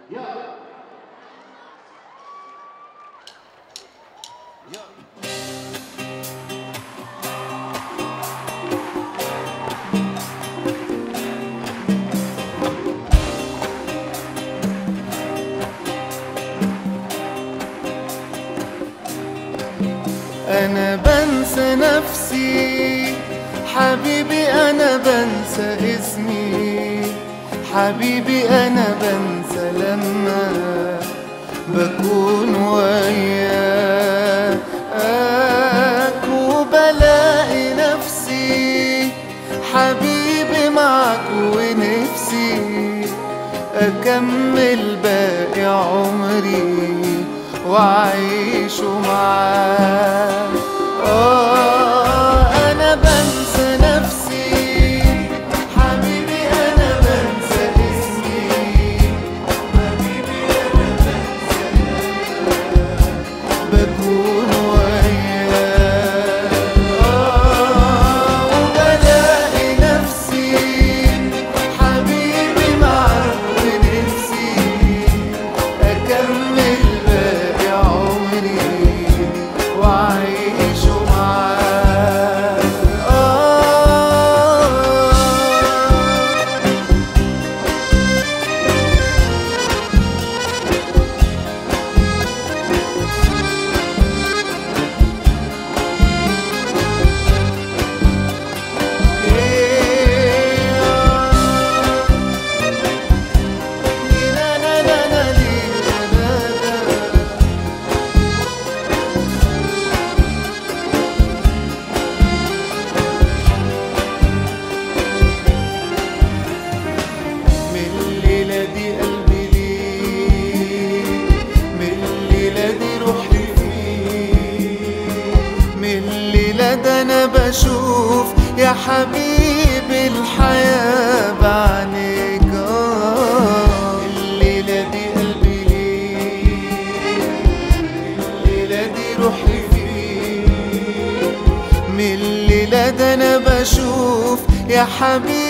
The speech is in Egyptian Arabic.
أنا بنسى نفسي حبيبي أنا بنسى اسمي حبيبي أنا بنسى لما بكون وياك وبلاقي نفسي حبيبي معك ونفسي أكمل باقي عمري وأعيشه معاك آه أنا بنسى نفسي حبيبي أنا بنسى اسمي حبيبي أنا بنسى بكون وياك آه وبلاقي نفسي حبيبي معاك ونفسي أكمل باقي عمري وأعيشه معاك آه من الليلة دي قلبي ليك من الليلة دي روحي فيك من الليلة ده أنا بشوف يا حبيبي الحياة بعينيك آه. الليلة دي قلبي ليك الليلة دي روحي فيك من الليلة ده أنا بشوف يا حبيبي